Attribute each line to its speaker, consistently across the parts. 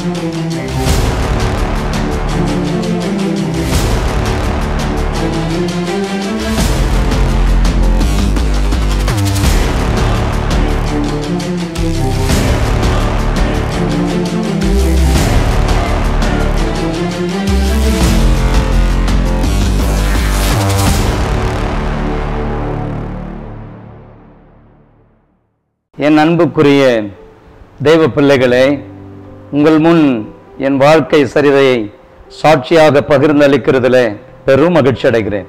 Speaker 1: என் அன்புக்குரிய தெய்வ பிள்ளைகளே உங்கள் முன் என் வாழ்க்கை சரிதையை சாட்சியாக பகிர்ந்தளிக்கிறதுல பெரும் மகிழ்ச்சி அடைகிறேன்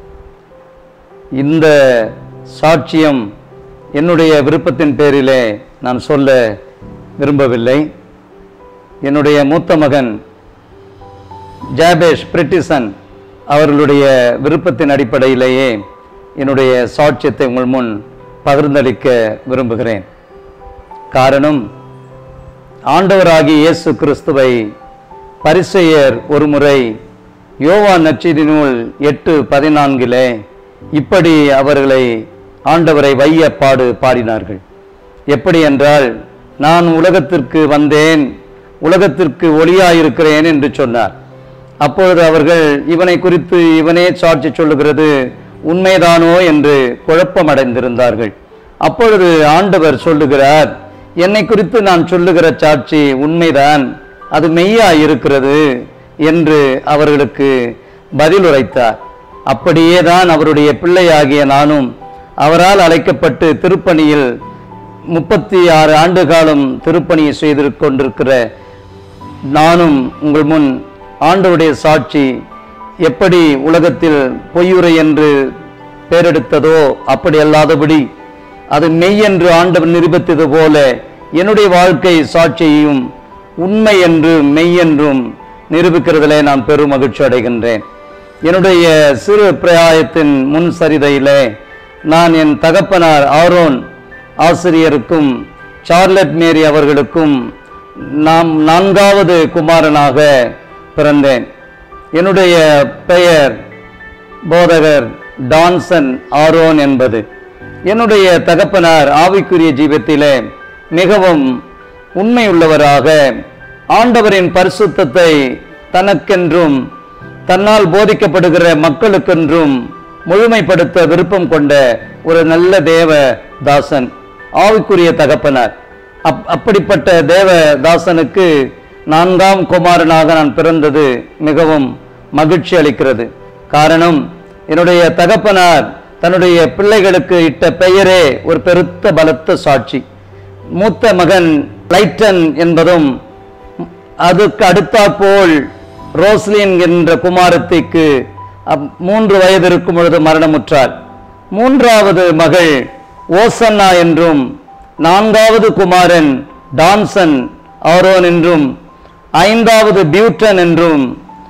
Speaker 1: இந்த சாட்சியம் என்னுடைய விருப்பத்தின் பேரிலே நான் சொல்ல விரும்பவில்லை என்னுடைய மூத்த மகன் ஜாபேஷ் பிரிட்டிசன் அவர்களுடைய விருப்பத்தின் அடிப்படையிலேயே என்னுடைய சாட்சியத்தை உங்கள் முன் பகிர்ந்தளிக்க விரும்புகிறேன் காரணம் ஆண்டவராகிய இயேசு கிறிஸ்துவை பரிசெயர் ஒருமுறை யோவான் நற்செய்தி நூல் எட்டு பதினான்கிலே இப்படி அவர்களை ஆண்டவரை வைய பாடு பாடினார்கள் எப்படி என்றால் நான் உலகத்திற்கு வந்தேன் உலகத்திற்கு ஒளியாயிருக்கிறேன் என்று சொன்னார் அப்பொழுது அவர்கள் இவனை குறித்து இவனே சாட்சி சொல்லுகிறது உண்மைதானோ என்று குழப்பமடைந்திருந்தார்கள் அப்பொழுது ஆண்டவர் சொல்லுகிறார் என்னை குறித்து நான் சொல்லுகிற சாட்சி உண்மைதான் அது மெய்யா இருக்கிறது என்று அவர்களுக்கு பதில் உரைத்தார் அப்படியே தான் அவருடைய பிள்ளையாகிய நானும் அவரால் அழைக்கப்பட்டு திருப்பணியில் முப்பத்தி ஆறு ஆண்டு காலம் திருப்பணியை செய்து கொண்டிருக்கிற நானும் உங்கள் முன் ஆண்டவருடைய சாட்சி எப்படி உலகத்தில் பொய்யுரை என்று பெயரெடுத்ததோ அப்படி அல்லாதபடி அது மெய் என்று ஆண்டவர் நிரூபித்தது போல என்னுடைய வாழ்க்கை சாட்சியையும் உண்மை என்று மெய் என்றும் நிரூபிக்கிறதிலே நான் பெரும் மகிழ்ச்சி அடைகின்றேன் என்னுடைய சிறு பிரயாயத்தின் முன் சரிதையிலே நான் என் தகப்பனார் ஆரோன் ஆசிரியருக்கும் சார்லட் மேரி அவர்களுக்கும் நாம் நான்காவது குமாரனாக பிறந்தேன் என்னுடைய பெயர் போதகர் டான்சன் ஆரோன் என்பது என்னுடைய தகப்பனார் ஆவிக்குரிய ஜீவத்திலே மிகவும் உண்மையுள்ளவராக ஆண்டவரின் பரிசுத்தத்தை தனக்கென்றும் தன்னால் போதிக்கப்படுகிற மக்களுக்கென்றும் முழுமைப்படுத்த விருப்பம் கொண்ட ஒரு நல்ல தேவ தாசன் ஆவிக்குரிய தகப்பனார் அப் அப்படிப்பட்ட தேவ தாசனுக்கு நான்காம் குமாரனாக நான் பிறந்தது மிகவும் மகிழ்ச்சி அளிக்கிறது காரணம் என்னுடைய தகப்பனார் தன்னுடைய பிள்ளைகளுக்கு இட்ட பெயரே ஒரு பெருத்த பலத்த சாட்சி மூத்த மகன் லைட்டன் என்பதும் அதுக்கு அடுத்தாற்போல் ரோஸ்லின் என்ற குமாரத்திக்கு அப்- மூன்று வயது இருக்கும் பொழுது மரணமுற்றார் மூன்றாவது மகள் ஓசன்னா என்றும் நான்காவது குமாரன் டான்சன் ஆரோன் என்றும் ஐந்தாவது பியூட்டன் என்றும்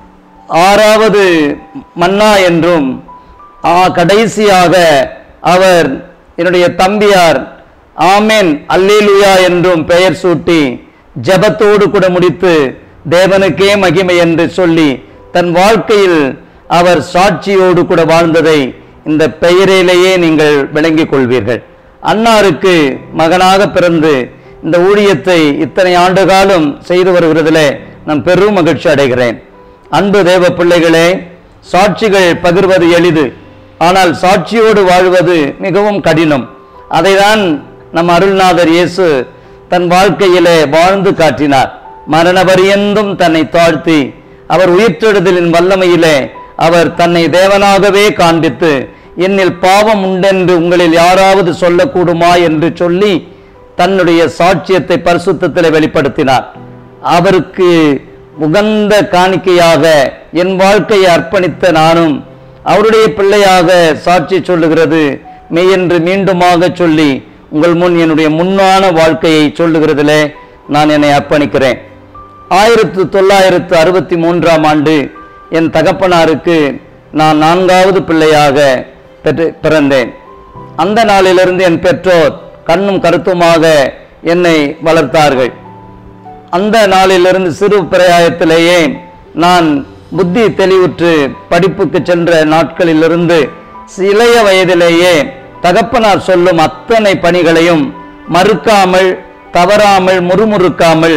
Speaker 1: ஆறாவது மன்னா என்றும் ஆ கடைசியாக அவர் என்னுடைய தம்பியார் ஆமென் அல்லேலுயா என்றும் பெயர் சூட்டி ஜெபத்தோடு கூட முடித்து தேவனுக்கே மகிமை என்று சொல்லி தன் வாழ்க்கையில் அவர் சாட்சியோடு கூட வாழ்ந்ததை இந்த பெயரிலேயே நீங்கள் விளங்கிக் கொள்வீர்கள் அன்னாருக்கு மகனாக பிறந்து இந்த ஊழியத்தை இத்தனை ஆண்டு காலம் செய்து வருகிறதிலே நான் பெரும் மகிழ்ச்சி அடைகிறேன் அன்பு தேவ பிள்ளைகளே சாட்சிகள் பகிர்வது எளிது ஆனால் சாட்சியோடு வாழ்வது மிகவும் கடினம் அதைதான் நம் அருள்நாதர் இயேசு தன் வாழ்க்கையிலே வாழ்ந்து காட்டினார் மரண பரியந்தும் தன்னை தாழ்த்தி அவர் உயிர்த்தெழுதலின் வல்லமையிலே அவர் தன்னை தேவனாகவே காண்பித்து என்னில் பாவம் உண்டென்று உங்களில் யாராவது சொல்லக்கூடுமா என்று சொல்லி தன்னுடைய சாட்சியத்தை பரிசுத்தத்தில் வெளிப்படுத்தினார் அவருக்கு உகந்த காணிக்கையாக என் வாழ்க்கையை அர்ப்பணித்த நானும் அவருடைய பிள்ளையாக சாட்சி சொல்லுகிறது மெய்யென்று மீண்டுமாக சொல்லி உங்கள் முன் என்னுடைய முன்னான வாழ்க்கையை சொல்லுகிறதிலே நான் என்னை அர்ப்பணிக்கிறேன் ஆயிரத்து தொள்ளாயிரத்து அறுபத்தி மூன்றாம் ஆண்டு என் தகப்பனாருக்கு நான் நான்காவது பிள்ளையாக பெற்று பிறந்தேன் அந்த நாளிலிருந்து என் பெற்றோர் கண்ணும் கருத்துமாக என்னை வளர்த்தார்கள் அந்த நாளிலிருந்து சிறு பிரயாயத்திலேயே நான் புத்தி தெளிவுற்று படிப்புக்கு சென்ற நாட்களிலிருந்து இளைய வயதிலேயே தகப்பனார் சொல்லும் அத்தனை பணிகளையும் மறுக்காமல் தவறாமல் முறுமுறுக்காமல்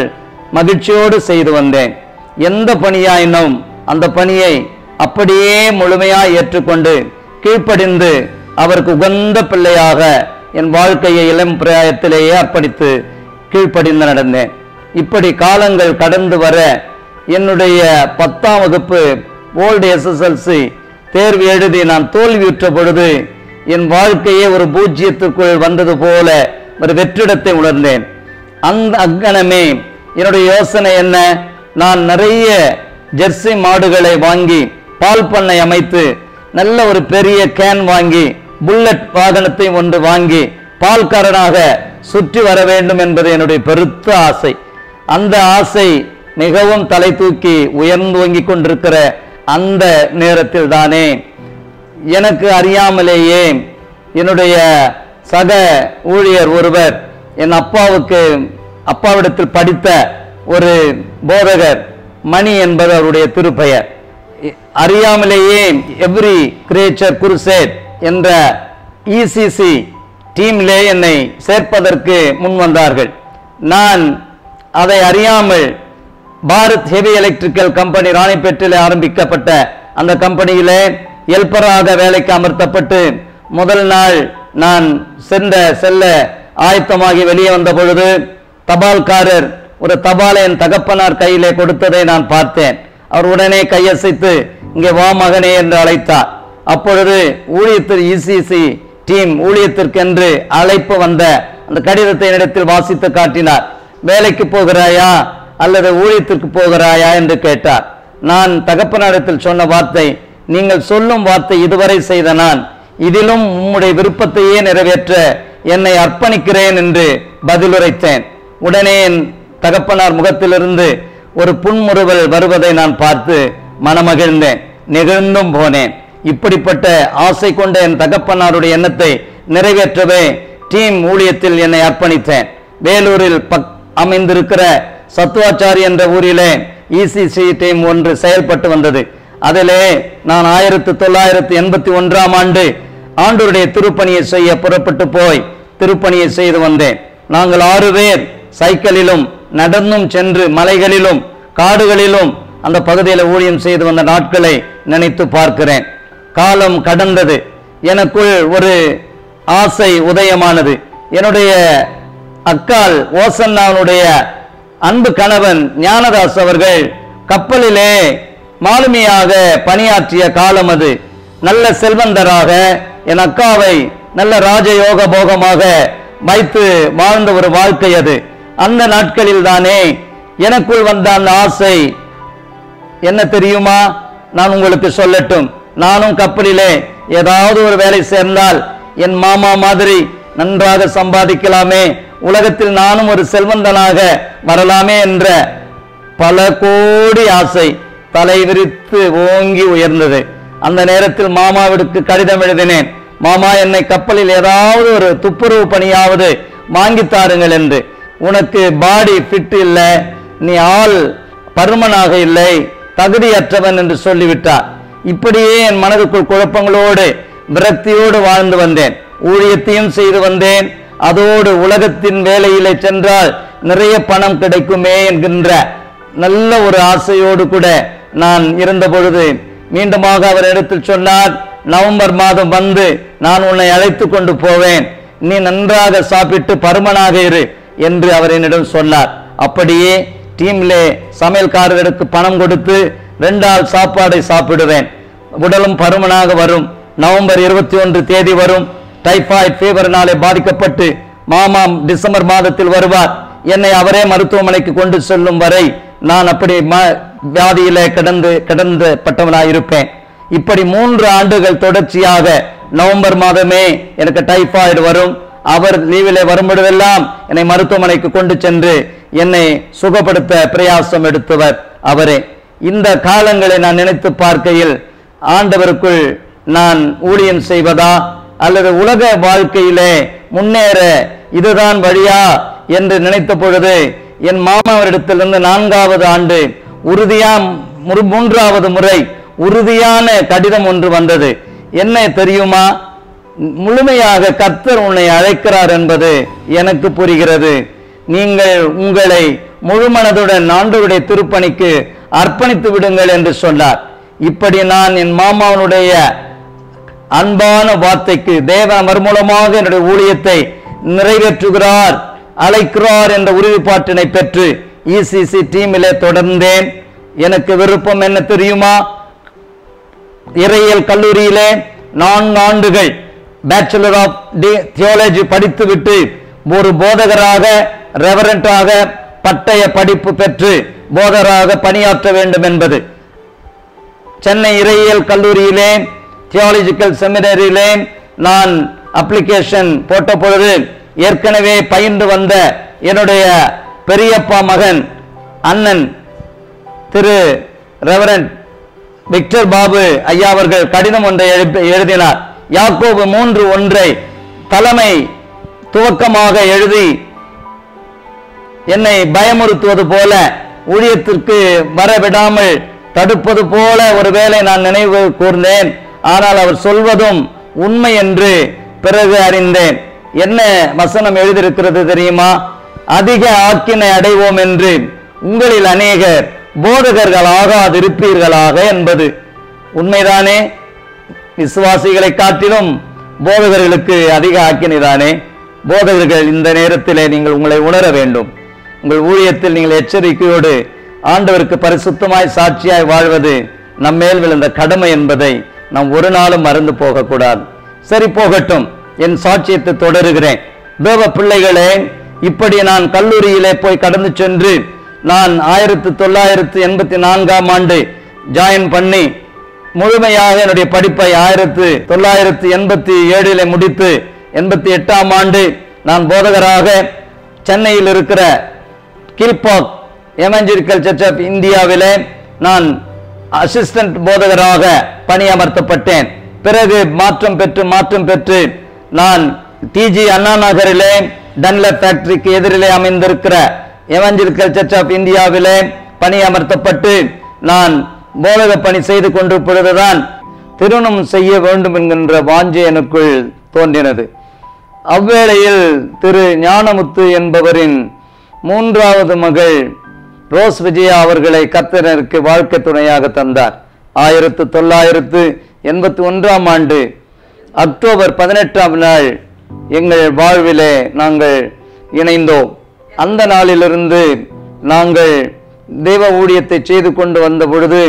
Speaker 1: மகிழ்ச்சியோடு செய்து வந்தேன் எந்த பணியாயினும் அந்த பணியை அப்படியே முழுமையாய் ஏற்றுக்கொண்டு கீழ்ப்படிந்து அவருக்கு உகந்த பிள்ளையாக என் வாழ்க்கையை இளம் பிராயத்திலேயே அர்ப்பணித்து கீழ்ப்படிந்து நடந்தேன் இப்படி காலங்கள் கடந்து வர என்னுடைய பத்தாம் வகுப்பு ஓல்டு எஸ்எஸ்எல்சி தேர்வு எழுதி நான் தோல்வியுற்ற பொழுது என் வாழ்க்கையே ஒரு பூஜ்ஜியத்துக்குள் வந்தது போல ஒரு வெற்றிடத்தை உணர்ந்தேன் அந்த அக்கணமே என்னுடைய யோசனை என்ன நான் நிறைய ஜெர்சி மாடுகளை வாங்கி பால் பண்ணை அமைத்து நல்ல ஒரு பெரிய கேன் வாங்கி புல்லட் வாகனத்தை ஒன்று வாங்கி பால்காரனாக சுற்றி வர வேண்டும் என்பது என்னுடைய பெருத்த ஆசை அந்த ஆசை மிகவும் தலை தூக்கி உயர்ந்து வங்கிக் கொண்டிருக்கிற அந்த நேரத்தில் தானே எனக்கு அறியாமலேயே என்னுடைய சக ஊழியர் ஒருவர் என் அப்பாவுக்கு அப்பாவிடத்தில் படித்த ஒரு போதகர் மணி என்பது அவருடைய திருப்பெயர் இ- அறியாமலேயே எவ்ரி கிரேச்சர் குருசேட் என்ற இசிசி டீமிலே என்னை சேர்ப்பதற்கு முன் வந்தார்கள் நான் அதை அறியாமல் பாரத் ஹெவி எலக்ட்ரிக்கல் கம்பெனி ராணிப்பேட்டில் ஆரம்பிக்கப்பட்ட அந்த கம்பெனியிலே ஹெல்ப்பராக வேலைக்கு அமர்த்தப்பட்டு முதல் நாள் நான் சென்ற செல்ல ஆயத்தமாகி வெளியே வந்த பொழுது தபால்காரர் ஒரு தபாலை என் தகப்பனார் கையிலே கொடுத்ததை நான் பார்த்தேன் அவர் உடனே கையசைத்து இங்கே வா மகனே என்று அழைத்தார் அப்பொழுது ஊழியத்தில் இசிசி டீம் ஊழியத்திற்கென்று அழைப்பு வந்த அந்த கடிதத்தை என்னிடத்தில் வாசித்து காட்டினார் வேலைக்கு போகிறாயா அல்லது ஊழியத்திற்கு போகிறாயா என்று கேட்டார் நான் தகப்பனாரிடத்தில் சொன்ன வார்த்தை நீங்கள் சொல்லும் வார்த்தை இதுவரை செய்த நான் இதிலும் உம்முடைய விருப்பத்தையே நிறைவேற்ற என்னை அர்ப்பணிக்கிறேன் என்று பதிலுரைத்தேன் உடனே என் தகப்பனார் முகத்திலிருந்து ஒரு புன்முறுவல் வருவதை நான் பார்த்து மனமகிழ்ந்தேன் நெகிழ்ந்தும் போனேன் இப்படிப்பட்ட ஆசை கொண்ட என் தகப்பனாருடைய எண்ணத்தை நிறைவேற்றவே டீம் ஊழியத்தில் என்னை அர்ப்பணித்தேன் வேலூரில் பக் அமைந்திருக்கிற சத்துவாச்சாரி என்ற ஊரிலே இசிசி டீம் ஒன்று செயல்பட்டு வந்தது அதிலே நான் ஆயிரத்தி தொள்ளாயிரத்தி எண்பத்தி ஒன்றாம் ஆண்டு ஆண்டவருடைய திருப்பணியை செய்ய புறப்பட்டு போய் திருப்பணியை செய்து வந்தேன் நாங்கள் ஆறு பேர் சைக்கிளிலும் நடந்தும் சென்று மலைகளிலும் காடுகளிலும் அந்த பகுதியில் ஊழியம் செய்து வந்த நாட்களை நினைத்து பார்க்கிறேன் காலம் கடந்தது எனக்குள் ஒரு ஆசை உதயமானது என்னுடைய அக்கால் ஓசன்னாவுடைய அன்பு கணவன் ஞானதாஸ் அவர்கள் கப்பலிலே மாலுமியாக பணியாற்றிய காலம் அது நல்ல செல்வந்தராக என் அக்காவை நல்ல ராஜயோக போகமாக வைத்து வாழ்ந்த ஒரு வாழ்க்கை அது அந்த நாட்களில் தானே எனக்குள் வந்த அந்த ஆசை என்ன தெரியுமா நான் உங்களுக்கு சொல்லட்டும் நானும் கப்பலிலே ஏதாவது ஒரு வேலை சேர்ந்தால் என் மாமா மாதிரி நன்றாக சம்பாதிக்கலாமே உலகத்தில் நானும் ஒரு செல்வந்தனாக வரலாமே என்ற பல கோடி ஆசை தலை விரித்து ஓங்கி உயர்ந்தது அந்த நேரத்தில் மாமாவிற்கு கடிதம் எழுதினேன் மாமா என்னை கப்பலில் ஏதாவது ஒரு துப்புரவு பணியாவது வாங்கித் தாருங்கள் என்று உனக்கு பாடி ஃபிட் இல்லை நீ ஆள் பருமனாக இல்லை தகுதியற்றவன் என்று சொல்லிவிட்டார் இப்படியே என் மனதுக்குள் குழப்பங்களோடு விரக்தியோடு வாழ்ந்து வந்தேன் ஊழியத்தையும் செய்து வந்தேன் அதோடு உலகத்தின் வேலையிலே சென்றால் நிறைய பணம் கிடைக்குமே என்கின்ற நல்ல ஒரு ஆசையோடு கூட நான் இருந்த பொழுது மீண்டுமாக அவர் இடத்தில் சொன்னார் நவம்பர் மாதம் வந்து நான் உன்னை அழைத்து கொண்டு போவேன் நீ நன்றாக சாப்பிட்டு பருமனாக இரு என்று அவர் என்னிடம் சொன்னார் அப்படியே டீம்லே சமையல்காரர்களுக்கு பணம் கொடுத்து ரெண்டாள் சாப்பாடை சாப்பிடுவேன் உடலும் பருமனாக வரும் நவம்பர் இருபத்தி ஒன்று தேதி வரும் டைபாய்டு ஃபீவர்னாலே பாதிக்கப்பட்டு மாமாம் டிசம்பர் மாதத்தில் வருவார் என்னை அவரே மருத்துவமனைக்கு கொண்டு செல்லும் வரை நான் அப்படி ம- வியாதியிலே கிடந்து கிடந்து பட்டவனாயிருப்பேன் இப்படி மூன்று ஆண்டுகள் தொடர்ச்சியாக நவம்பர் மாதமே எனக்கு டைபாய்டு வரும் அவர் லீவிலே வரும்பொழுதெல்லாம் என்னை மருத்துவமனைக்கு கொண்டு சென்று என்னை சுகப்படுத்த பிரயாசம் எடுத்தவர் அவரே இந்த காலங்களை நான் நினைத்து பார்க்கையில் ஆண்டவருக்குள் நான் ஊழியம் செய்வதா அல்லது உலக வாழ்க்கையிலே முன்னேற இதுதான் வழியா என்று நினைத்த பொழுது என் மாமாவரிடத்திலிருந்து நான்காவது ஆண்டு உறுதியா முறு- மூன்றாவது முறை உறுதியான கடிதம் ஒன்று வந்தது என்ன தெரியுமா முழுமையாக கர்த்தர் உன்னை அழைக்கிறார் என்பது எனக்கு புரிகிறது நீங்கள் உங்களை முழுமனதுடன் ஆண்டவருடைய திருப்பணிக்கு அர்ப்பணித்து விடுங்கள் என்று சொன்னார் இப்படி நான் என் மாமாவனுடைய அன்பான வார்த்தைக்கு தேவன் அவர் மூலமாக என்னுடைய ஊழியத்தை நிறைவேற்றுகிறார் அழைக்கிறார் என்ற உறுதிப்பாட்டினை பெற்று இசிசி டீமிலே தொடர்ந்தேன் எனக்கு விருப்பம் என்ன தெரியுமா இறையியல் கல்லூரியிலே நான்கு ஆண்டுகள் பேச்சுலர் ஆஃப் தியாலஜி படித்துவிட்டு ஒரு போதகராக ரெவரண்டாக பட்டய படிப்பு பெற்று போதகராக பணியாற்ற வேண்டும் என்பது சென்னை இறையியல் கல்லூரியிலே தியாலஜிக்கல் செமினரியிலே நான் அப்ளிகேஷன் போட்ட பொழுது ஏற்கனவே பயின்று வந்த என்னுடைய பெரியப்பா மகன் அண்ணன் திரு ரெவரண்ட் விக்டர் பாபு ஐயா அவர்கள் கடிதம் ஒன்றை எழுப்பி- எழுதினார் யாக்கோபு மூன்று ஒன்றை தலைமை துவக்கமாக எழுதி என்னை பயமுறுத்துவது போல ஊழியத்திற்கு வரவிடாமல் தடுப்பது போல ஒருவேளை நான் நினைவு கூர்ந்தேன் ஆனால் அவர் சொல்வதும் உண்மை என்று பிறகு அறிந்தேன் என்ன வசனம் எழுதியிருக்கிறது தெரியுமா அதிக ஆக்கினை அடைவோம் என்று உங்களில் அநேகர் போதகர்களாகாதிருப்பீர்களாக என்பது உண்மைதானே விசுவாசிகளை காட்டிலும் போதகர்களுக்கு அதிக ஆக்கினைதானே போதகர்கள் இந்த நேரத்திலே நீங்கள் உங்களை உணர வேண்டும் உங்கள் ஊழியத்தில் நீங்கள் எச்சரிக்கையோடு ஆண்டவருக்கு பரிசுத்தமாய் சாட்சியாய் வாழ்வது நம்மேல் விழுந்த கடமை என்பதை நாம் ஒரு நாளும் மறந்து போகக்கூடாது சரி போகட்டும் என் சாட்சியத்தை தொடருகிறேன் தேவ பிள்ளைகளே இப்படி நான் கல்லூரியிலே போய் கடந்து சென்று நான் ஆயிரத்தி தொள்ளாயிரத்தி எண்பத்தி நான்காம் ஆண்டு ஜாயின் பண்ணி முழுமையாக என்னுடைய படிப்பை ஆயிரத்து தொள்ளாயிரத்து எண்பத்தி ஏழிலே முடித்து எண்பத்தி எட்டாம் ஆண்டு நான் போதகராக சென்னையில் இருக்கிற கில்பாக் எவஞ்சரிக்கல் சர்ச் ஆஃப் இந்தியாவிலே நான் அசிஸ்டன்ட் போதகராக பணியமர்த்தப்பட்டேன் பிறகு மாற்றம் பெற்று மாற்றம் பெற்று நான் டிஜி அண்ணா நகரிலே டன்லப் ஃபேக்டரிக்கு எதிரிலே அமைந்திருக்கிற எவஞ்சரிக்கல் சர்ச் ஆஃப் இந்தியாவிலே பணியமர்த்தப்பட்டு நான் போதக பணி செய்து கொண்டு பொழுதுதான் திருமணம் செய்ய வேண்டும் என்கின்ற வாஞ்சை எனக்குள் தோன்றினது அவ்வேளையில் திரு ஞானமுத்து என்பவரின் மூன்றாவது மகள் ரோஸ் விஜயா அவர்களை கர்த்தருக்கு வாழ்க்கை துணையாக தந்தார் ஆயிரத்து தொள்ளாயிரத்து எண்பத்தி ஒன்றாம் ஆண்டு அக்டோபர் பதினெட்டாம் நாள் எங்கள் வாழ்விலே நாங்கள் இணைந்தோம் அந்த நாளிலிருந்து நாங்கள் தெய்வ ஊழியத்தை செய்து கொண்டு வந்த பொழுது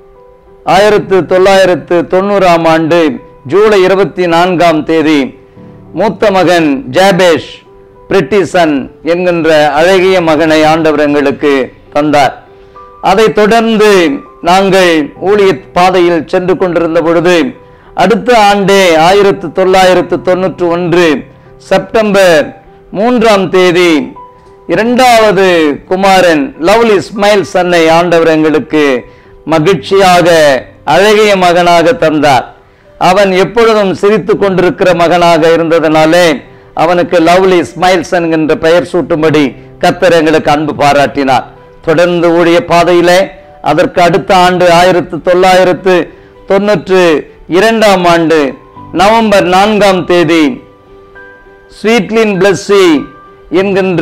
Speaker 1: ஆயிரத்து தொள்ளாயிரத்து தொண்ணூறாம் ஆண்டு ஜூலை இருபத்தி நான்காம் தேதி மூத்த மகன் ஜாபேஷ் பிரிட்டிசன் என்கின்ற அழகிய மகனை ஆண்டவர் எங்களுக்கு தந்தார் அதைத் தொடர்ந்து நாங்கள் ஊழிய பாதையில் சென்று கொண்டிருந்த பொழுது அடுத்த ஆண்டே ஆயிரத்து தொள்ளாயிரத்து தொண்ணூற்று ஒன்று செப்டம்பர் மூன்றாம் தேதி இரண்டாவது குமாரன் லவ்லி இஸ்மாயில் சன்னை ஆண்டவர் எங்களுக்கு மகிழ்ச்சியாக அழகிய மகனாக தந்தார் அவன் எப்பொழுதும் சிரித்து கொண்டிருக்கிற மகனாக இருந்ததனாலே அவனுக்கு லவ்லி இஸ்மாயில் சன் என்ற பெயர் சூட்டும்படி கர்த்தர் எங்களுக்கு அன்பு பாராட்டினார் தொடர்ந்து ஊழிய பாதையிலே அதற்கு அடுத்த ஆண்டு ஆயிரத்து தொள்ளாயிரத்து தொண்ணூற்று இரண்டாம் ஆண்டு நவம்பர் நான்காம் தேதி ஸ்வீட்லின் பிளஸ்ஸி என்கின்ற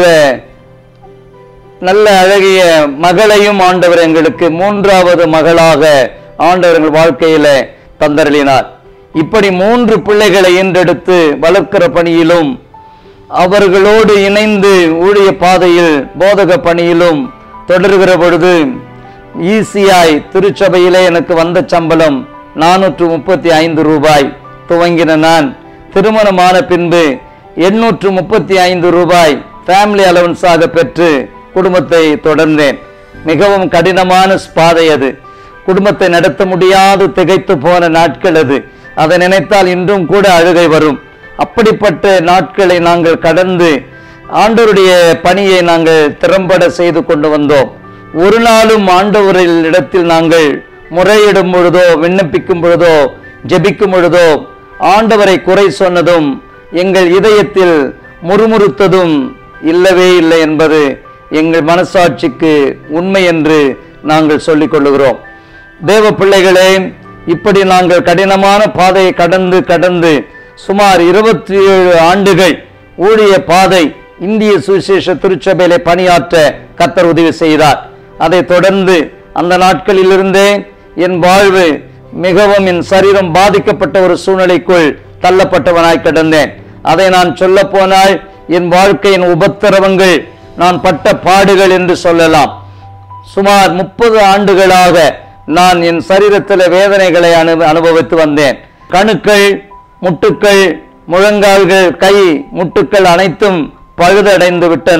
Speaker 1: நல்ல அழகிய மகளையும் ஆண்டவர் எங்களுக்கு மூன்றாவது மகளாக ஆண்டவர் எங்கள் வாழ்க்கையில தந்தருளினார் இப்படி மூன்று பிள்ளைகளை ஈன்றெடுத்து வளர்க்கிற பணியிலும் அவர்களோடு இணைந்து ஊழிய பாதையில் போதக பணியிலும் தொடர்கிற பொழுது ஈசியாய் திருச்சபையிலே எனக்கு வந்த சம்பளம் நானூற்று முப்பத்தி ஐந்து ரூபாய் துவங்கின நான் திருமணமான பின்பு எண்ணூற்று முப்பத்தி ஐந்து ரூபாய் ஃபேமிலி அலவன்ஸாக பெற்று குடும்பத்தை தொடர்ந்தேன் மிகவும் கடினமான பாதை அது குடும்பத்தை நடத்த முடியாது திகைத்து போன நாட்கள் அது அதை நினைத்தால் இன்றும் கூட அழுகை வரும் அப்படிப்பட்ட நாட்களை நாங்கள் கடந்து ஆண்டவருடைய பணியை நாங்கள் திறம்பட செய்து கொண்டு வந்தோம் ஒரு நாளும் ஆண்டவரில் இடத்தில் நாங்கள் முறையிடும் பொழுதோ விண்ணப்பிக்கும் பொழுதோ ஜெபிக்கும் பொழுதோ ஆண்டவரை குறை சொன்னதும் எங்கள் இதயத்தில் முறுமுறுத்ததும் இல்லவே இல்லை என்பது எங்கள் மனசாட்சிக்கு உண்மை என்று நாங்கள் சொல்லிக் கொள்ளுகிறோம் தேவ பிள்ளைகளே இப்படி நாங்கள் கடினமான பாதையை கடந்து கடந்து சுமார் இருபத்தி ஏழு ஆண்டுகள் ஊழிய பாதை இந்திய சுவிசேஷ திருச்சபையிலே பணியாற்ற கத்தர் உதவி செய்தார் அதை தொடர்ந்து அந்த நாட்களிலிருந்தே என் வாழ்வு மிகவும் என் சரீரம் பாதிக்கப்பட்ட ஒரு சூழ்நிலைக்குள் தள்ளப்பட்டவனாய் கிடந்தேன் அதை நான் சொல்ல போனால் என் வாழ்க்கையின் உபத்திரவங்கள் நான் பட்ட பாடுகள் என்று சொல்லலாம் சுமார் முப்பது ஆண்டுகளாக நான் என் சரீரத்தில் வேதனைகளை அனு அனுபவித்து வந்தேன் கணுக்கள் முட்டுக்கள் முழங்கால்கள் கை முட்டுக்கள் அனைத்தும் பழுதடைந்து விட்டன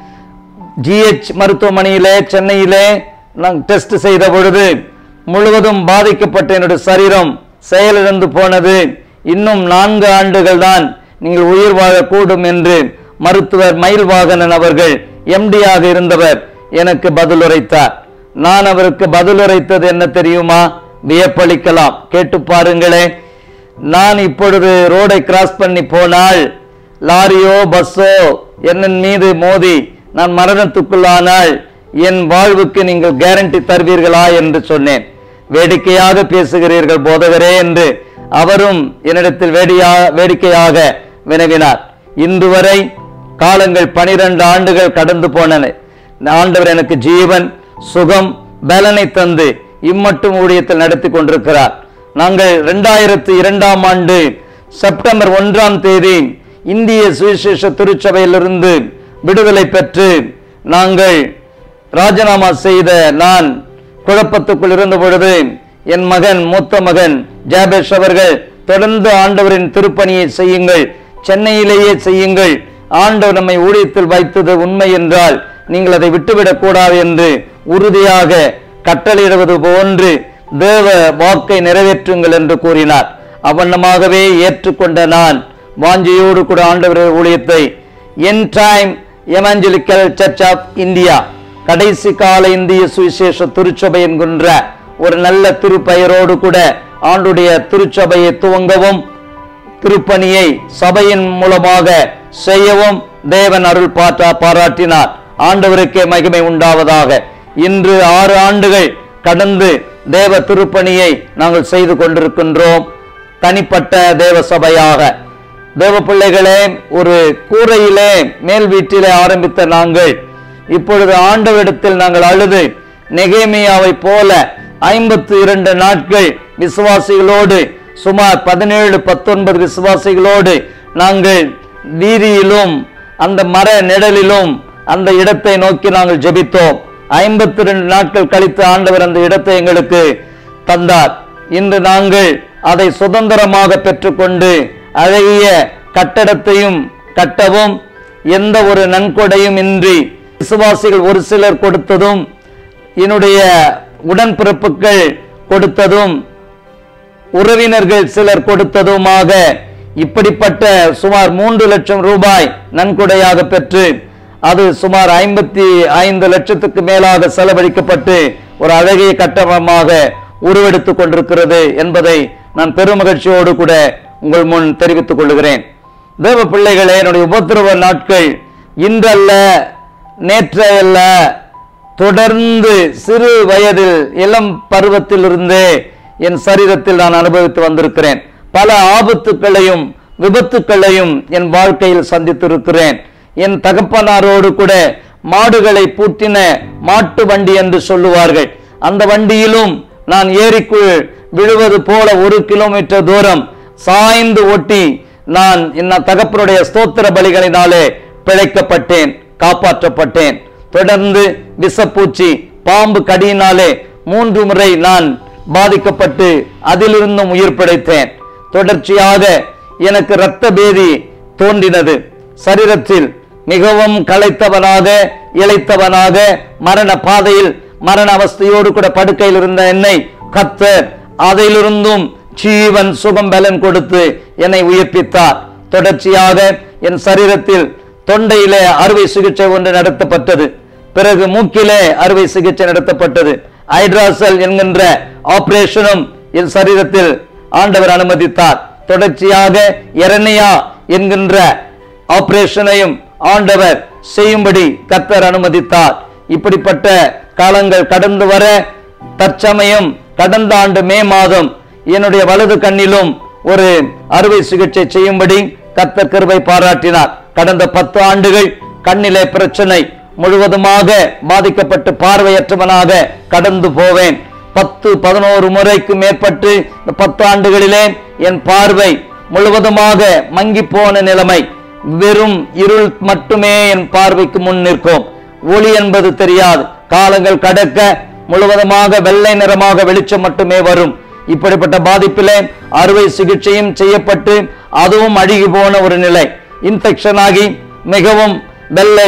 Speaker 1: ஜிஹெச் மருத்துவமனையிலே சென்னையிலே நான் டெஸ்ட் செய்த பொழுது முழுவதும் பாதிக்கப்பட்ட என்னுடைய சரீரம் செயலிழந்து போனது இன்னும் நான்கு ஆண்டுகள் தான் நீங்கள் உயிர் வாழக்கூடும் என்று மருத்துவர் மயில்வாகனன் அவர்கள் எம்டியாக இருந்தவர் எனக்கு பதிலுரைத்தார் நான் அவருக்கு பதிலுரைத்தது என்ன தெரியுமா வியப்பளிக்கலாம் கேட்டு பாருங்களே நான் இப்பொழுது ரோடை கிராஸ் பண்ணி போனால் லாரியோ பஸ்ஸோ என்னன் மீது மோதி நான் மரணத்துக்குள்ளானால் என் வாழ்வுக்கு நீங்கள் கேரண்டி தருவீர்களா என்று சொன்னேன் வேடிக்கையாக பேசுகிறீர்கள் போதகரே என்று அவரும் என்னிடத்தில் வேடியா வேடிக்கையாக வினவினார் இன்று வரை காலங்கள் பனிரெண்டு ஆண்டுகள் கடந்து போனன ஆண்டவர் எனக்கு ஜீவன் சுகம் பலனை தந்து இம்மட்டும் ஊழியத்தில் நடத்தி கொண்டிருக்கிறார் நாங்கள் இரண்டாயிரத்தி இரண்டாம் ஆண்டு செப்டம்பர் ஒன்றாம் தேதி இந்திய சுவிசேஷ திருச்சபையிலிருந்து விடுதலை பெற்று நாங்கள் ராஜினாமா செய்த நான் குழப்பத்துக்குள் இருந்த பொழுது என் மகன் மூத்த மகன் ஜாபேஷ் அவர்கள் தொடர்ந்து ஆண்டவரின் திருப்பணியை செய்யுங்கள் சென்னையிலேயே செய்யுங்கள் ஆண்டவர் நம்மை ஊழியத்தில் வைத்தது உண்மை என்றால் நீங்கள் அதை விட்டுவிடக் கூடாது என்று உறுதியாக கட்டளையிடுவது போன்று தேவ வாக்கை நிறைவேற்றுங்கள் என்று கூறினார் அவ்வண்ணமாகவே ஏற்றுக்கொண்ட நான் வாஞ்சியோடு கூட ஆண்டவர் ஊழியத்தை என் time evangelical church of India கடைசி கால இந்திய சுவிசேஷ திருச்சபை என்கின்ற ஒரு நல்ல திருப்பெயரோடு கூட ஆண்டுடைய திருச்சபையை துவங்கவும் திருப்பணியை சபையின் மூலமாக செய்யவும் தேவன் அருள் பாற்றா பாராட்டினார் ஆண்டவருக்கே மகிமை உண்டாவதாக இன்று ஆறு ஆண்டுகள் கடந்து தேவ திருப்பணியை நாங்கள் செய்து கொண்டிருக்கின்றோம் தனிப்பட்ட தேவ சபையாக தேவ பிள்ளைகளே ஒரு கூரையிலே மேல் வீட்டிலே ஆரம்பித்த நாங்கள் இப்பொழுது ஆண்டவரிடத்தில் நாங்கள் அழுது நெகேமியாவை போல ஐம்பத்தி இரண்டு நாட்கள் விசுவாசிகளோடு சுமார் பதினேழு பத்தொன்பது விசுவாசிகளோடு நாங்கள் வீதியிலும் அந்த மர நிழலிலும் அந்த இடத்தை நோக்கி நாங்கள் ஜெபித்தோம் ஐம்பத்தி ரெண்டு நாட்கள் கழித்து ஆண்டவர் அந்த இடத்தை எங்களுக்கு தந்தார் இன்று நாங்கள் அதை சுதந்திரமாக பெற்றுக்கொண்டு அழகிய கட்டடத்தையும் கட்டவும் எந்த ஒரு நன்கொடையும் இன்றி விசுவாசிகள் ஒரு சிலர் கொடுத்ததும் என்னுடைய உடன்பிறப்புகள் கொடுத்ததும் உறவினர்கள் சிலர் கொடுத்ததுமாக இப்படிப்பட்ட சுமார் மூன்று லட்சம் ரூபாய் நன்கொடையாக பெற்று அது சுமார் ஐம்பத்தி ஐந்து லட்சத்துக்கு மேலாக செலவழிக்கப்பட்டு ஒரு அழகிய கட்டடமாக உருவெடுத்துக் கொண்டிருக்கிறது என்பதை நான் பெருமகிழ்ச்சியோடு கூட உங்கள் முன் தெரிவித்துக் கொள்கிறேன் தேவ பிள்ளைகளே என்னுடைய உபத்திரவ நாட்கள் இன்றல்ல நேற்றையல்ல தொடர்ந்து சிறு வயதில் இளம் பருவத்திலிருந்தே என் சரீரத்தில் நான் அனுபவித்து வந்திருக்கிறேன் பல ஆபத்துக்களையும் விபத்துக்களையும் என் வாழ்க்கையில் சந்தித்திருக்கிறேன் என் தகப்பனாரோடு கூட மாடுகளை பூட்டின மாட்டு வண்டி என்று சொல்லுவார்கள் அந்த வண்டியிலும் நான் ஏரிக்குள் விழுவது போல ஒரு கிலோமீட்டர் தூரம் சாய்ந்து ஒட்டி நான் என்ன தகப்பனுடைய ஸ்தோத்திர பலிகளினாலே பிழைக்கப்பட்டேன் காப்பாற்றப்பட்டேன் தொடர்ந்து விஷப்பூச்சி பாம்பு கடியினாலே மூன்று முறை நான் பாதிக்கப்பட்டு அதிலிருந்தும் உயிர் பிழைத்தேன் தொடர்ச்சியாக எனக்கு இரத்த பேதி தோன்றினது சரீரத்தில் மிகவும் களைத்தவனாக இளைத்தவனாக மரண பாதையில் மரண அவஸ்தையோடு கூட படுக்கையில் இருந்த என்னை கத்தர் அதிலிருந்தும் ஜீவன் சுகம் பலன் கொடுத்து என்னை உயிர்ப்பித்தார் தொடர்ச்சியாக என் சரீரத்தில் தொண்டையிலே அறுவை சிகிச்சை ஒன்று நடத்தப்பட்டது பிறகு மூக்கிலே அறுவை சிகிச்சை நடத்தப்பட்டது ஹைட்ராசல் என்கின்ற ஆபரேஷனும் என் சரீரத்தில் ஆண்டவர் அனுமதித்தார் தொடர்ச்சியாக எரணியா என்கின்ற ஆபரேஷனையும் ஆண்டவர் செய்யும்படி கத்தர் அனுமதித்தார் இப்படிப்பட்ட காலங்கள் கடந்து வர தற்சமயம் கடந்த ஆண்டு மே மாதம் என்னுடைய வலது கண்ணிலும் ஒரு அறுவை சிகிச்சை செய்யும்படி கத்தர் கிருபை பாராட்டினார் கடந்த பத்து ஆண்டுகள் கண்ணிலே பிரச்சனை முழுவதுமாக பாதிக்கப்பட்டு பார்வையற்றவனாக கடந்து போவேன் பத்து பதினோரு முறைக்கு மேற்பட்டு இந்த பத்து ஆண்டுகளிலே என் பார்வை முழுவதுமாக மங்கி போன நிலைமை வெறும் இருள் மட்டுமே என் பார்வைக்கு முன் நிற்கும் ஒளி என்பது தெரியாது காலங்கள் கடக்க முழுவதுமாக வெள்ளை நிறமாக வெளிச்சம் மட்டுமே வரும் இப்படிப்பட்ட பாதிப்பிலே அறுவை சிகிச்சையும் செய்யப்பட்டு அதுவும் அழுகி போன ஒரு நிலை இன்ஃபெக்ஷன் ஆகி மிகவும் வெள்ளை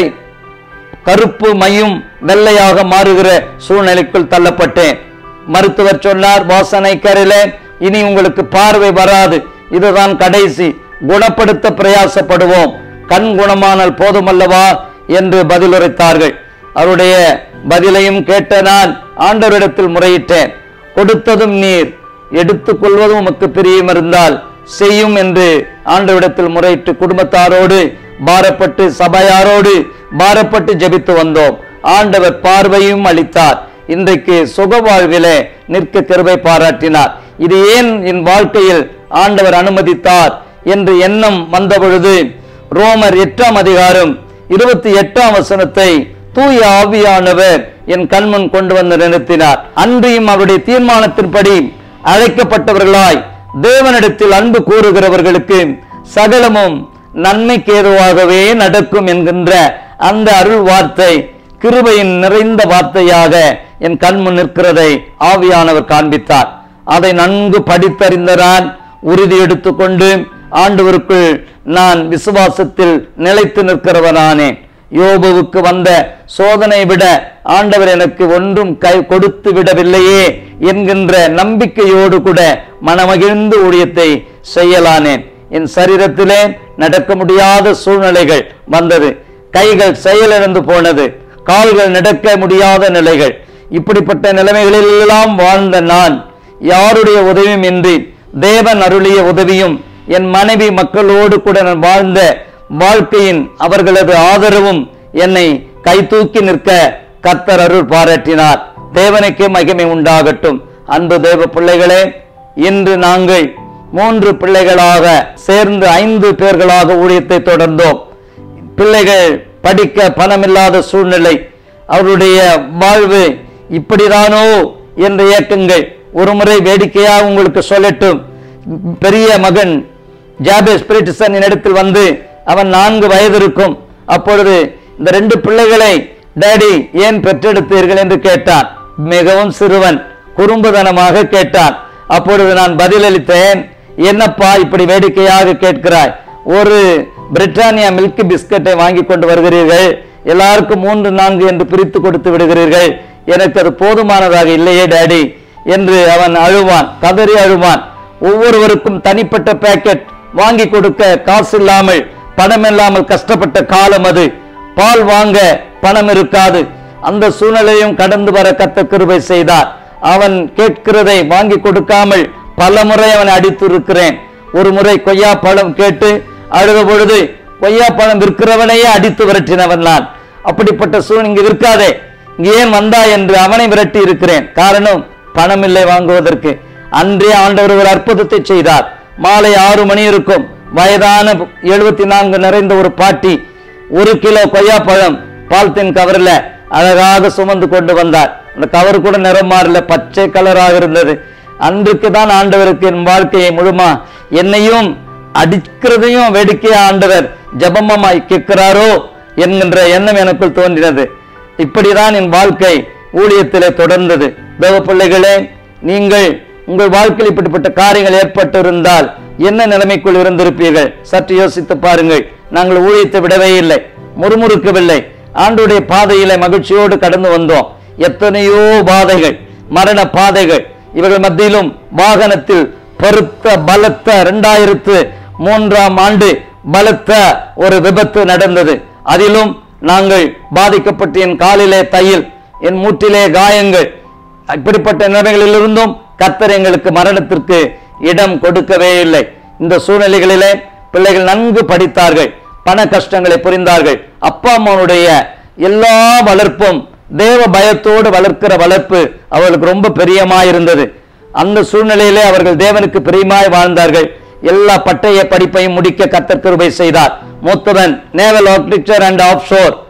Speaker 1: கருப்பு மையும் வெள்ளையாக மாறுகிற சூழ்நிலைக்குள் தள்ளப்பட்டேன் மருத்துவர் சொன்னார் வாசனை கரையிலே இனி உங்களுக்கு பார்வை வராது இதுதான் கடைசி குணப்படுத்த பிரயாசப்படுவோம் கண் குணமானால் போதுமல்லவா என்று பதிலுரைத்தார்கள் அவருடைய பதிலையும் கேட்ட நான் ஆண்டவரிடத்தில் முறையிட்டேன் கொடுத்ததும் நீர் எடுத்துக் கொள்வதும் உமக்கு பிரியம் இருந்தால் செய்யும் என்று ஆண்டவரிடத்தில் முறையிட்டு குடும்பத்தாரோடு பாரப்பட்டு சபையாரோடு பாரப்பட்டு ஜெபித்து வந்தோம் ஆண்டவர் பார்வையும் அளித்தார் இன்றைக்கு சுக வாழ்விலே நிற்க கிருபை பாராட்டினார் இது ஏன் என் வாழ்க்கையில் ஆண்டவர் அனுமதித்தார் என்று எண்ணம் வந்த பொழுது ரோமர் எட்டாம் அதிகாரம் இருபத்தி எட்டாம் வசனத்தை தூய ஆவியானவர் என் கண்முன் கொண்டு வந்து நிறுத்தினார் அன்றியும் அவருடைய தீர்மானத்தின்படி அழைக்கப்பட்டவர்களாய் தேவனிடத்தில் அன்பு கூறுகிறவர்களுக்கு சகலமும் நன்மைக்கு ஏதுவாகவே நடக்கும் என்கின்ற அந்த அருள் வார்த்தை கிருபையின் நிறைந்த வார்த்தையாக என் கண்முன் நிற்கிறதை ஆவியானவர் காண்பித்தார் அதை நன்கு படித்தறிந்த நான் உறுதி எடுத்துக்கொண்டு ஆண்டவருக்குள் நான் விசுவாசத்தில் நிலைத்து நிற்கிறவனானேன் யோபுவுக்கு வந்த சோதனை விட ஆண்டவர் எனக்கு ஒன்றும் கை கொடுத்து விடவில்லையே என்கின்ற நம்பிக்கையோடு கூட மனமகிழ்ந்து ஊழியத்தை செய்யலானேன் என் சரீரத்திலே நடக்க முடியாத சூழ்நிலைகள் வந்தது கைகள் செயலிழந்து போனது கால்கள் நடக்க முடியாத நிலைகள் இப்படிப்பட்ட நிலைமைகளில் எல்லாம் வாழ்ந்த நான் யாருடைய உதவியும் இன்றி தேவன் அருளிய உதவியும் என் மனைவி மக்களோடு கூட நான் வாழ்ந்த வாழ்க்கையின் அவர்களது ஆதரவும் என்னை கை தூக்கி நிற்க கத்தர் அருள் பாராட்டினார் தேவனுக்கே மகிமை உண்டாகட்டும் அன்பு தேவ பிள்ளைகளே இன்று நாங்கள் மூன்று பிள்ளைகளாக சேர்ந்து ஐந்து பேர்களாக ஊழியத்தை தொடர்ந்தோம் பிள்ளைகள் படிக்க பணமில்லாத சூழ்நிலை அவருடைய வாழ்வு இப்படிதானோ என்ற இயக்கங்கள் ஒரு முறை வேடிக்கையா உங்களுக்கு சொல்லட்டும் பெரிய மகன் ஜாபேஸ் பிரிட்டிசன் இடத்தில் வந்து அவன் நான்கு வயது இருக்கும் அப்பொழுது இந்த ரெண்டு பிள்ளைகளை டேடி ஏன் பெற்றெடுத்தீர்கள் என்று கேட்டான் மிகவும் சிறுவன் குறும்புதனமாக கேட்டான் அப்பொழுது நான் பதிலளித்தேன் என்னப்பா இப்படி வேடிக்கையாக கேட்கிறாய் ஒரு பிரிட்டானியா மில்க் பிஸ்கட்டை வாங்கி கொண்டு வருகிறீர்கள் எல்லாருக்கும் மூன்று நான்கு என்று பிரித்து கொடுத்து விடுகிறீர்கள் எனக்கு அது போதுமானதாக இல்லையே டாடி என்று அவன் அழுவான் கதறி அழுவான் ஒவ்வொருவருக்கும் தனிப்பட்ட பேக்கெட் வாங்கி கொடுக்க காசு இல்லாமல் பணம் இல்லாமல் கஷ்டப்பட்ட காலம் அது பால் வாங்க பணம் இருக்காது அந்த சூழ்நிலையும் கடந்து வர கத்த கிருபை செய்தார் அவன் கேட்கிறதை வாங்கி கொடுக்காமல் பல முறை அவனை அடித்து இருக்கிறேன் ஒரு முறை கொய்யா பழம் கேட்டு அழுத பொழுது கொய்யா பழம் விற்கிறவனையே அடித்து விரட்டினவன் நான் அப்படிப்பட்ட சூழ்நிலை இங்கு விற்காதே இங்கு ஏன் வந்தா என்று அவனை விரட்டி இருக்கிறேன் காரணம் பணம் இல்லை வாங்குவதற்கு அன்றே ஆண்டவர் ஒரு அற்புதத்தை செய்தார் மாலை ஆறு மணி இருக்கும் வயதான எழுபத்தி நான்கு நிறைந்த ஒரு பாட்டி ஒரு கிலோ கொய்யா பழம் பால்தீன் கவர்ல அழகாக சுமந்து கொண்டு வந்தார் அந்த கவர் கூட நிறம் மாறல பச்சை கலராக இருந்தது அன்றைக்கு தான் ஆண்டவருக்கு என் வாழ்க்கையை முழுமா என்னையும் அடிக்கிறதையும் வேடிக்கையா ஆண்டவர் ஜபமமாய் கேட்கிறாரோ என்கின்ற எண்ணம் எனக்குள் தோன்றினது இப்படிதான் என் வாழ்க்கை ஊழியத்திலே தொடர்ந்தது தேவ பிள்ளைகளே நீங்கள் உங்கள் வாழ்க்கையில் இப்படிப்பட்ட காரியங்கள் ஏற்பட்டிருந்தால் என்ன நிலைமைக்குள் இருந்திருப்பீர்கள் சற்று யோசித்து பாருங்கள் நாங்கள் ஊழியத்தை விடவே இல்லை முறுமுறுக்கவில்லை ஆண்டுடைய பாதையில மகிழ்ச்சியோடு கடந்து வந்தோம் எத்தனையோ பாதைகள் மரண பாதைகள் இவர்கள் மத்தியிலும் வாகனத்தில் பருத்த பலத்த இரண்டாயிரத்து மூன்றாம் ஆண்டு பலத்த ஒரு விபத்து நடந்தது அதிலும் நாங்கள் பாதிக்கப்பட்டு என் காலிலே தையல் என் மூட்டிலே காயங்கள் இப்படிப்பட்ட நிலைமைகளில் இருந்தும் கர்த்தர் எங்களுக்கு மரணத்திற்கு இடம் கொடுக்கவே இல்லை இந்த சூழ்நிலைகளிலே பிள்ளைகள் நன்கு படித்தார்கள் பண கஷ்டங்களை புரிந்தார்கள் அப்பா அம்மாவுடைய எல்லா வளர்ப்பும் தேவ பயத்தோடு வளர்க்கிற வளர்ப்பு அவர்களுக்கு ரொம்ப பிரியமாயிருந்தது அந்த சூழ்நிலையிலே அவர்கள் தேவனுக்கு பிரியமாய் வாழ்ந்தார்கள் எல்லா பட்டய படிப்பையும் முடிக்க கர்த்தர் கிருபை செய்தார் மூத்தவன் naval architecture and offshore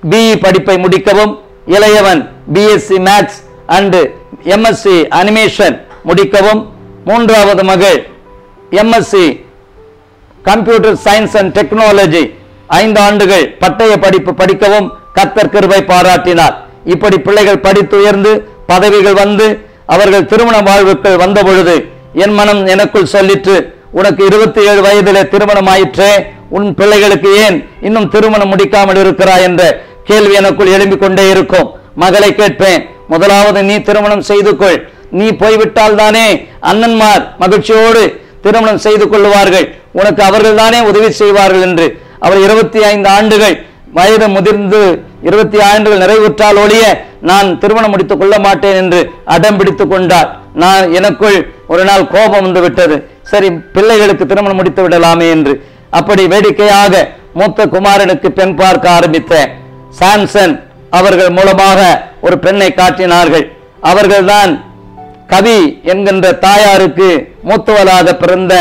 Speaker 1: BE படிப்பை முடிக்கவும் இளையவன் BSc maths and MSc animation முடிக்கவும் மூன்றாவது மகள் MSc computer science and technology ஐந்து ஆண்டுகள் பட்டய படிப்பு படிக்கவும் கத்தர் கிருபை பாராட்டினார் இப்படி பிள்ளைகள் படித்து உயர்ந்து பதவிகள் வந்து அவர்கள் திருமண வாழ்வுக்குள் வந்த பொழுது என் மனம் எனக்குள் சொல்லிற்று உனக்கு இருபத்தி ஏழு வயதிலே திருமணம் ஆயிற்றே உன் பிள்ளைகளுக்கு ஏன் இன்னும் திருமணம் முடிக்காமல் இருக்கிறாய் என்ற கேள்வி எனக்குள் எழும்பிக் கொண்டே இருக்கும் மகளை கேட்பேன் முதலாவது நீ திருமணம் செய்து கொள் நீ போய்விட்டால் தானே அண்ணன்மார் மகிழ்ச்சியோடு திருமணம் செய்து கொள்வார்கள் உனக்கு அவர்கள் தானே உதவி செய்வார்கள் என்று அவர் இருபத்தி ஐந்து ஆண்டுகள் வயது முதிர்ந்து இருபத்தி ஆண்டுகள் நிறைவுற்றால் ஒழிய நான் திருமணம் முடித்துக் கொள்ள மாட்டேன் என்று அடம் பிடித்துக் கொண்டார் நான் எனக்குள் ஒரு நாள் கோபம் வந்து விட்டது சரி பிள்ளைகளுக்கு திருமணம் முடித்து விடலாமே என்று அப்படி வேடிக்கையாக மூத்த குமாரனுக்கு பெண் பார்க்க ஆரம்பித்தேன் சாம்சன் அவர்கள் மூலமாக ஒரு பெண்ணை காட்டினார்கள் அவர்கள்தான் கவி என்கின்ற தாயாருக்கு மூத்தவளாக பிறந்த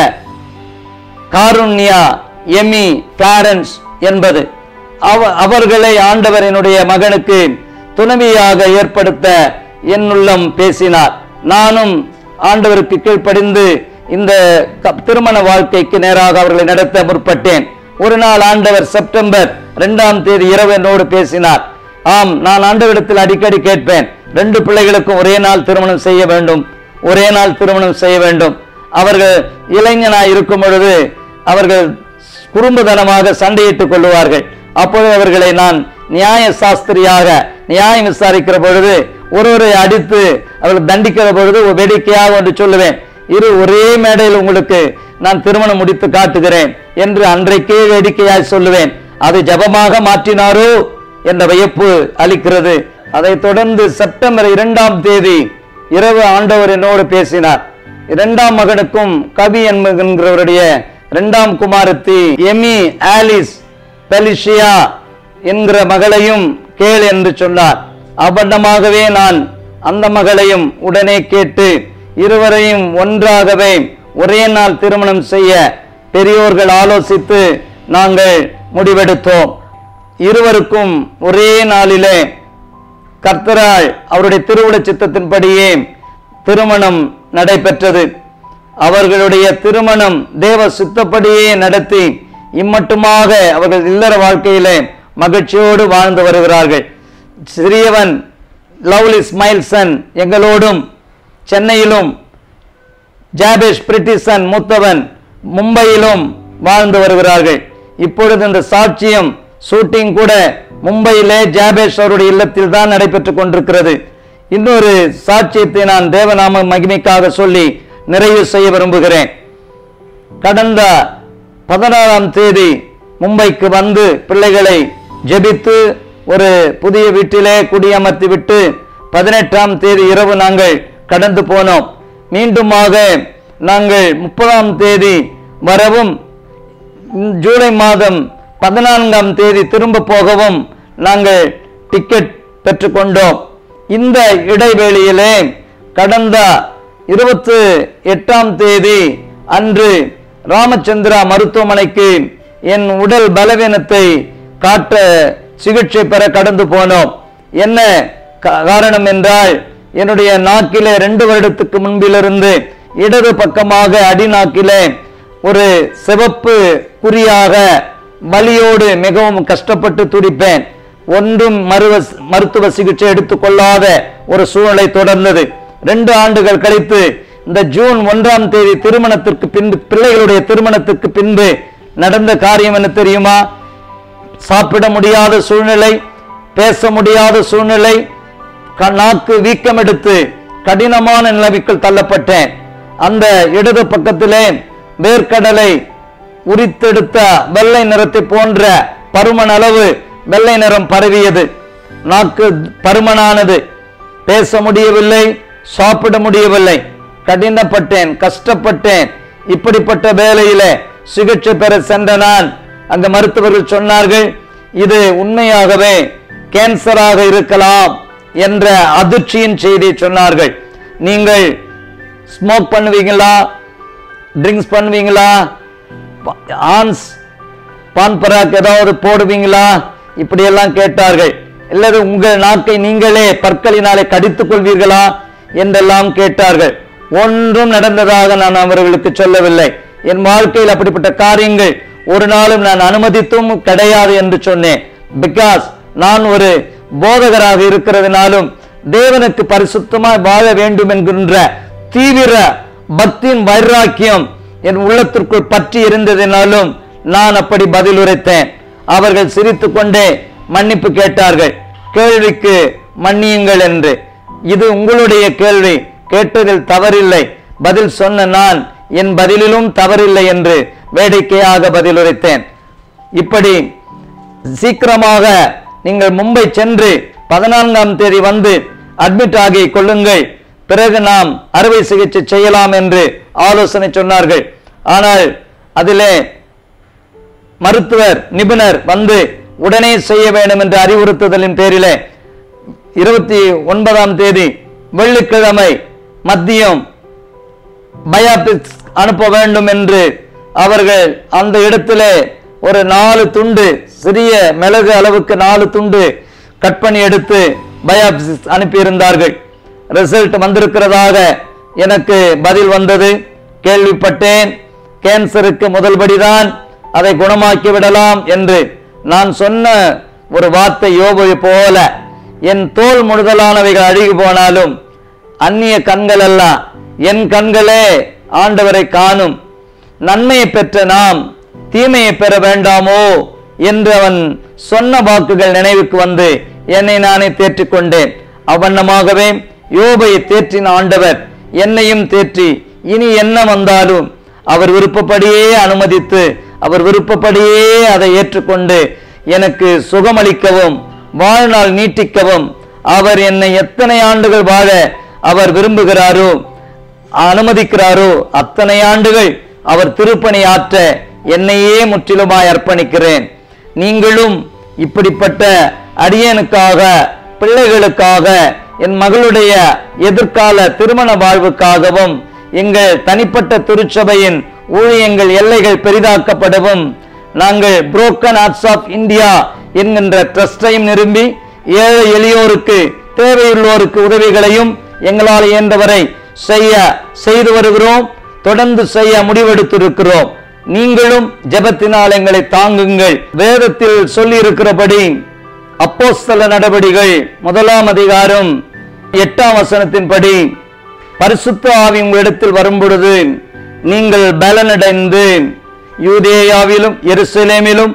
Speaker 1: காருண்யா எமி கிளாரன்ஸ் என்பது அவ அவர்களை ஆண்டவர் என்னுடைய மகனுக்கு துணைவியாக ஏற்படுத்த என் உள்ளம் பேசினார் நானும் ஆண்டவருக்கு கீழ்ப்படிந்து இந்த க- திருமண வாழ்க்கைக்கு நேராக அவர்களை நடத்த முற்பட்டேன் ஒரு நாள் ஆண்டவர் செப்டம்பர் இரண்டாம் தேதி இரவு என்னோடு பேசினார் ஆம் நான் ஆண்டவரிடத்தில் அடிக்கடி கேட்பேன் ரெண்டு பிள்ளைகளுக்கும் ஒரே நாள் திருமணம் செய்ய வேண்டும் ஒரே நாள் திருமணம் செய்ய வேண்டும் அவர்கள் இளைஞனாய் இருக்கும் பொழுது அவர்கள் குறும்புதனமாக சண்டையிட்டுக் கொள்ளுவார்கள் அப்பொழுது அவர்களை நான் நியாய சாஸ்திரியாக நியாயம் விசாரிக்கிற பொழுது ஒருவரை அடித்து அவர்கள் தண்டிக்கிற பொழுது ஒரு வேடிக்கையாக ஒன்று சொல்லுவேன் இரு ஒரே மேடையில் உங்களுக்கு நான் திருமணம் முடித்து காட்டுகிறேன் என்று அன்றைக்கே வேடிக்கையாய் சொல்லுவேன் அதை ஜபமாக மாற்றினாரோ என்ற வியப்பு அளிக்கிறது அதைத் தொடர்ந்து செப்டம்பர் இரண்டாம் தேதி இரவு ஆண்டவர் என்னோடு பேசினார் இரண்டாம் மகனுக்கும் கவி என்கிறவருடைய இரண்டாம் குமாரத்தி எமி ஆலிஸ் பெலிஷியா என்கிற மகளையும் கேள் என்று சொன்னார் அபண்டமாகவே நான் அந்த மகளையும் உடனே கேட்டு இருவரையும் ஒன்றாகவே ஒரே நாள் திருமணம் செய்ய பெரியோர்கள் ஆலோசித்து நாங்கள் முடிவெடுத்தோம் இருவருக்கும் ஒரே நாளிலே கர்த்தரால் அவருடைய திருவுள சித்தத்தின்படியே திருமணம் நடைபெற்றது அவர்களுடைய திருமணம் தேவ சித்தப்படியே நடத்தி இம்மட்டுமாக அவர்கள் இல்லற வாழ்க்கையிலே மகிழ்ச்சியோடு வாழ்ந்து வருகிறார்கள் சிறியவன் லவ்லி ஸ்மைல்சன் எங்களோடும் சென்னையிலும் ஜாபேஷ் பிரிட்டிசன் மூத்தவன் மும்பையிலும் வாழ்ந்து வருகிறார்கள் இப்பொழுது இந்த சாட்சியம் ஷூட்டிங் கூட மும்பையிலே ஜாபேஷ் அவருடைய இல்லத்தில் தான் நடைபெற்றுக் கொண்டிருக்கிறது இன்னொரு சாட்சியத்தை நான் தேவநாம மகிமைக்காக சொல்லி நிறைவு செய்ய விரும்புகிறேன் கடந்த பதினாறாம் தேதி மும்பைக்கு வந்து பிள்ளைகளை ஜெபித்து ஒரு புதிய வீட்டிலே குடியமர்த்தி விட்டு பதினெட்டாம் தேதி இரவு நாங்கள் கடந்து போனோம் மீண்டுமாக நாங்கள் முப்பதாம் தேதி வரவும் இந்த ஜூலை மாதம் பதினான்காம் தேதி திரும்ப போகவும் நாங்கள் டிக்கெட் பெற்றுக்கொண்டோம் இந்த இடைவெளியிலே கடந்த இருபத்து எட்டாம் தேதி அன்று ராமச்சந்திரா மருத்துவமனைக்கு என் உடல் பலவீனத்தை காட்ட சிகிச்சை பெற கடந்து போனோம் என்ன கா- காரணம் என்றால் என்னுடைய நாக்கிலே ரெண்டு வருடத்துக்கு முன்பிலிருந்து இடது பக்கமாக அடிநாக்கிலே ஒரு சிவப்பு குறியாக வலியோடு மிகவும் கஷ்டப்பட்டு துடிப்பேன் ஒன்றும் மருவ மருத்துவ சிகிச்சை எடுத்துக்கொள்ளாத ஒரு சூழ்நிலை தொடர்ந்தது ரெண்டு ஆண்டுகள் கழித்து இந்த ஜூன் ஒன்றாம் தேதி திருமணத்திற்கு பின்பு பிள்ளைகளுடைய திருமணத்திற்கு பின்பு நடந்த காரியம் என்ன தெரியுமா சாப்பிட முடியாத சூழ்நிலை பேச முடியாத சூழ்நிலை க- நாக்கு வீக்கம் எடுத்து கடினமான நிலைமைக்குள் தள்ளப்பட்டேன் அந்த இடது பக்கத்திலே வேர்க்கடலை உரித்தெடுத்த வெள்ளை நிறத்தை போன்ற பருமன் அளவு வெள்ளை நிறம் பரவியது நாக்கு பருமனானது பேச முடியவில்லை சாப்பிட முடியவில்லை கடினப்பட்டேன் கஷ்டப்பட்டேன் இப்படிப்பட்ட வேலையிலே சிகிச்சை பெற சென்ற நான் அங்க மருத்துவர்கள் சொன்னார்கள் இது உண்மையாகவே கேன்சராக இருக்கலாம் என்ற அதிர்ச்சியின் செய்தியை சொன்னார்கள் நீங்கள் ஸ்மோக் பண்ணுவீங்களா ட்ரிங்க்ஸ் பண்ணுவீங்களா ப- ஆன்ஸ் பான் பராக் ஏதாவது போடுவீங்களா இப்படியெல்லாம் கேட்டார்கள் இல்லது உங்கள் நாக்கை நீங்களே பற்களினாலே கடித்துக் கொள்வீர்களா என்றெல்லாம் கேட்டார்கள் ஒன்றும் நடந்ததாக நான் அவர்களுக்கு சொல்லவில்லை என் வாழ்க்கையில் அப்படிப்பட்ட காரியங்கள் ஒரு நாளும் நான் அனுமதித்தும் கிடையாது என்று சொன்னேன் பிகாஸ் நான் ஒரு போதகராக இருக்கிறதுனாலும் தேவனுக்கு பரிசுத்தமாய் வாழ வேண்டும் என்கின்ற தீவிர பக்தியின் வைராக்கியம் என் உள்ளத்திற்குள் பற்றி இருந்ததினாலும் நான் அப்படி பதில் உரைத்தேன் அவர்கள் சிரித்துக் கொண்டே மன்னிப்பு கேட்டார்கள் கேள்விக்கு மன்னியுங்கள் என்று இது உங்களுடைய கேள்வி கேட்டதில் தவறில்லை பதில் சொன்ன நான் என் பதிலிலும் தவறில்லை என்று வேடிக்கையாக பதிலுரைத்தேன் இப்படி சீக்கிரமாக நீங்கள் மும்பை சென்று பதினான்காம் தேதி வந்து அட்மிட் ஆகி கொள்ளுங்கள் பிறகு நாம் அறுவை சிகிச்சை செய்யலாம் என்று ஆலோசனை சொன்னார்கள் ஆனால் அதிலே மருத்துவர் நிபுணர் வந்து உடனே செய்ய வேண்டும் என்ற அறிவுறுத்துதலின் பேரிலே இருபத்தி ஒன்பதாம் தேதி வெள்ளிக்கிழமை மதியம் பயாபிக்ஸ் அனுப்ப வேண்டும் என்று அவர்கள் அந்த இடத்திலே ஒரு நாலு துண்டு சிறிய மிளகு அளவுக்கு நாலு துண்டு கட் பண்ணி எடுத்து பயாபிக்ஸ் அனுப்பியிருந்தார்கள் ரிசல்ட் வந்திருக்கிறதாக எனக்கு பதில் வந்தது கேள்விப்பட்டேன் கேன்சருக்கு முதல்படிதான் அதை குணமாக்கி விடலாம் என்று நான் சொன்ன ஒரு வார்த்தை யோபுவை போல என் தோல் முழுதலானவைகள் அழுகி போனாலும் அந்நிய கண்கள் அல்ல என் கண்களே ஆண்டவரை காணும் நன்மையை பெற்ற நாம் தீமையை பெற வேண்டாமோ என்று அவன் சொன்ன வாக்குகள் நினைவுக்கு வந்து என்னை நானே தேற்றிக் கொண்டேன் அவ்வண்ணமாகவே யோபை தேற்றின ஆண்டவர் என்னையும் தேற்றி இனி என்ன வந்தாலும் அவர் விருப்பப்படியே அனுமதித்து அவர் விருப்பப்படியே அதை ஏற்றுக்கொண்டு எனக்கு சுகமளிக்கவும் வாழ்நாள் நீட்டிக்கவும் அவர் என்னை எத்தனை ஆண்டுகள் வாழ அவர் விரும்புகிறாரோ அனுமதிக்கிறாரோ அத்தனை ஆண்டுகள் அவர் திருப்பணி ஆற்ற என்னையே முற்றிலுமாய் அர்ப்பணிக்கிறேன் நீங்களும் இப்படிப்பட்ட அடியனுக்காக பிள்ளைகளுக்காக என் மகளுடைய எதிர்கால திருமண வாழ்வுக்காகவும் எங்கள் தனிப்பட்ட திருச்சபையின் ஊழியங்கள் எல்லைகள் பெரிதாக்கப்படவும் நாங்கள் புரோக்கன் ஆர்ட்ஸ் ஆஃப் இந்தியா என்கின்ற ட்ரஸ்டையும் நிரம்பி ஏழை எளியோருக்கு தேவையுள்ளோருக்கு உதவிகளையும் எங்களால் இயன்றவரை செய்ய செய்து வருகிறோம் தொடர்ந்து செய்ய முடிவெடுத்திருக்கிறோம் நீங்களும் ஜெபத்தினால் எங்களை தாங்குங்கள் வேதத்தில் சொல்லி இருக்கிறபடி அப்போஸ்தல நடவடிகள் முதலாம் அதிகாரம் எட்டாம் வசனத்தின்படி பரிசுத்த ஆவி உங்களிடத்தில் வரும்பொழுது நீங்கள் பலனடைந்து யூதேயாவிலும் எருசலேமிலும்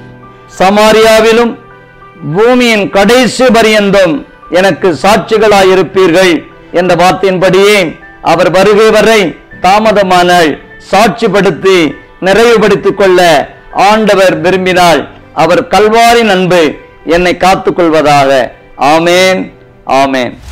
Speaker 1: சமாரியாவிலும் பூமியின் கடைசி பரியந்தம் எனக்கு சாட்சிகளாயிருப்பீர்கள் என்ற வார்த்தையின்படியே அவர் வருகை வரை தாமதமானால் சாட்சிப்படுத்தி நிறைவுபடுத்திக் கொள்ள ஆண்டவர் விரும்பினால் அவர் கல்வாரின் அன்பு என்னை காத்துக்கொள்வதாக ஆமேன் ஆமேன்